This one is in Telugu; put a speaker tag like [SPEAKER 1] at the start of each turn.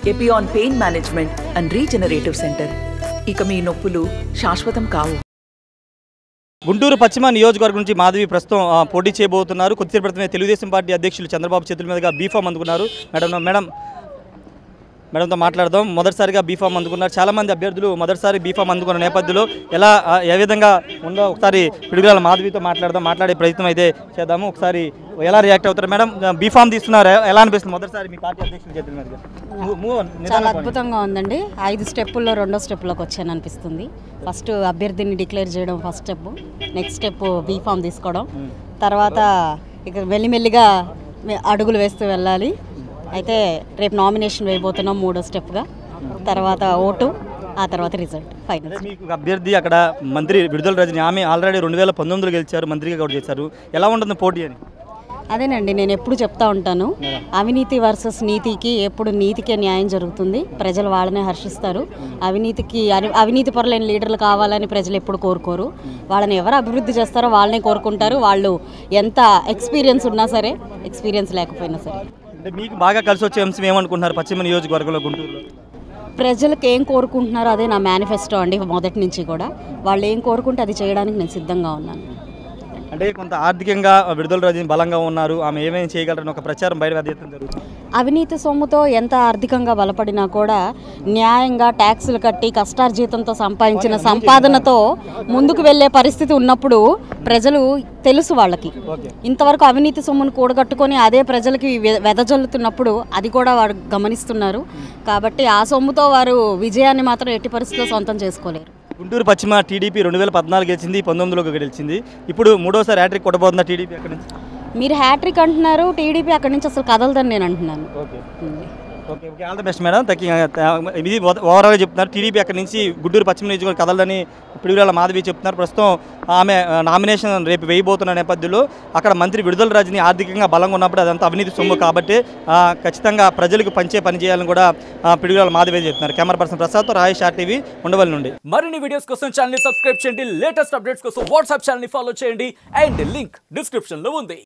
[SPEAKER 1] Epione pain management and regenerative centre ఇక మీ నొప్పులు శాశ్వతం కావు
[SPEAKER 2] గుంటూరు పశ్చిమ నియోజకవర్గం నుంచి మాధవి ప్రస్తుతం ఆ, పోటీ చేయబోతున్నారు కొద్దిసేపు క్రితమే తెలుగుదేశం పార్టీ అధ్యక్షులు చంద్రబాబు చేతుల మీదుగా బీఫామ్ అందుకున్నారు మేడం మేడం మేడంతో మాట్లాడదాం మొదటిసారిగా బీఫామ్ అందుకున్నారు చాలామంది అభ్యర్థులు మొదటిసారి బీఫామ్ అందుకున్న నేపథ్యంలో ఎలా ఆ, ఏ విధంగా ఉందో ఒకసారి పిడుగురాల మాధవితో మాట్లాడదాం మాట్లాడే ప్రయత్నం అయితే చేద్దాము ఒకసారి ఎలా రియాక్ట్ అవుతారు మేడం బీఫామ్ తీసుకున్నారు ఎలా అనిపిస్తుంది మొదటిసారి మీ పార్టీ అధ్యక్షుల చేతుల మీదుగా మూ- మూ-
[SPEAKER 3] చాలా
[SPEAKER 2] నిదానంగా పోనీ.
[SPEAKER 3] అద్భుతంగా ఉందండి ఐదు స్టెప్పుల్లో రెండో స్టెప్లోకి వచ్చాను అనిపిస్తుంది ఫస్ట్ అభ్యర్థిని డిక్లేర్ చేయడం first step next step B form తీసుకోవడం తర్వాత ఇక మెల్లిమెల్లిగా మె- అడుగులు వేస్తూ వెళ్ళాలి అయితే రేపు నామినేషన్ వేయబోతున్నాం మూడో స్టెప్గా తర్వాత ఓటు ఆ తర్వాత రిజల్ట్ ఫైనల్
[SPEAKER 2] అదే మీకు ఒక అభ్యర్థి అక్కడ మంత్రి విడుదల రజని ఆమె ఆల్రెడీ రెండు వేల పంతొమ్మిదిలో గెలిచారు మంత్రిగా కూడా చేశారు ఎలా ఉంటుంది పోటీ అని
[SPEAKER 3] అదేనండి నేను ఎప్పుడు చెప్తా ఉంటాను అవినీతి వర్సెస్ నీతికి ఎప్పుడు నీతికే న్యాయం జరుగుతుంది ప్రజలు వాళ్ళనే హర్షిస్తారు అవినీతికి అవి- అవినీతి పరులైన లీడర్లు కావాలని ప్రజలు ఎప్పుడు కోరుకోరు వాళ్ళని ఎవరు అభివృద్ధి చేస్తారో వాళ్ళనే కోరుకుంటారు వాళ్ళు ఎంత ఎక్స్పీరియన్స్ ఉన్నా సరే ఎక్స్పీరియన్స్ లేకపోయినా సరే
[SPEAKER 2] అంటే మీకు బాగా కలిసి వచ్చే అంశం ఏమనుకుంటున్నారు పశ్చిమ నియోజకవర్గంలో గుంటూరులో
[SPEAKER 3] ప్రజలకు ఏం కోరుకుంటున్నారో అదే నా మేనిఫెస్టో అండి మొదటి నుంచి కూడా వాళ్ళు ఏం కోరుకుంటే అది చేయడానికి నేను సిద్ధంగా ఉన్నాను
[SPEAKER 2] అంటే కొంత ఆర్థికంగా విడుదల రజని బలంగా ఉన్నారు ఆమె ఏమేమి చేయగలరని ఒక ప్రచారం బయట వ్యర్థం జరుగుతుంది
[SPEAKER 3] అవినీతి సొమ్ముతో ఎంత ఆర్థికంగా బలపడినా కూడా న్యాయంగా ట్యాక్సులు కట్టి కష్టార్జితంతో సంపాదించిన సంపాదనతో ముందుకు వెళ్ళే పరిస్థితి ఉన్నప్పుడు ప్రజలు తెలుసు వాళ్ళకి
[SPEAKER 2] ఓకే
[SPEAKER 3] ఇంతవరకు అవినీతి సొమ్మును కూడగట్టుకొని అదే ప్రజలకి వె- వెదజల్లుతున్నప్పుడు అది కూడా వారు గమనిస్తున్నారు కాబట్టి ఆ సొమ్ముతో వారు విజయాన్ని మాత్రం ఎట్టి పరిస్థితిలో సొంతం చేసుకోలేరు
[SPEAKER 2] గుంటూరు పశ్చిమ టీడీపీ రెండు వేల పద్నాలుగు గెలిచింది పంతొమ్మిదిలో గెలిచింది ఇప్పుడు మూడోసారి హ్యాట్రిక్ కొట్టబోతుందా టీడీపీ అక్కడి నుంచి
[SPEAKER 3] మీరు హ్యాట్రిక్ అంటున్నారు టీడీపీ అక్కడి నుంచి అసలు కదలదని నేను అంటున్నాను
[SPEAKER 2] okay okay okay all the best madam తగ్గి ఇది ఓవరాల్గా చెప్తున్నారు టీడీపీ అక్కడి నుంచి గుంటూరు పశ్చిమ నియోజకవర్గం కదలని పిడుగురాల మాధవి చెప్తున్నారు ప్రస్తుతం ఆమె ఆ, నామినేషన్ రేపు వేయబోతున్న నేపథ్యంలో అక్కడ మంత్రి విడుదల రాజుని ఆర్థికంగా బలంగా ఉన్నప్పుడు అదంతా అవినీతి సొమ్ము కాబట్టి ఆ, ఖచ్చితంగా ప్రజలకు పంచే పని చేయాలని కూడా ఆ, పిడుగురాల మాధవి చెప్తున్నారు కెమెరా పర్సన్ ప్రసాద్తో రాయేష్ ఆర్టీవీ ఉండవల్లి నుండి
[SPEAKER 4] మరిన్ని వీడియోస్ కోసం ఛానల్ సబ్స్క్రైబ్ చేయండి లేటెస్ట్ అప్డేట్స్ కోసం వాట్సాప్ ఛానల్ ఫాలో చేయండి అండ్ లింక్ డిస్క్రిప్షన్ లో ఉంది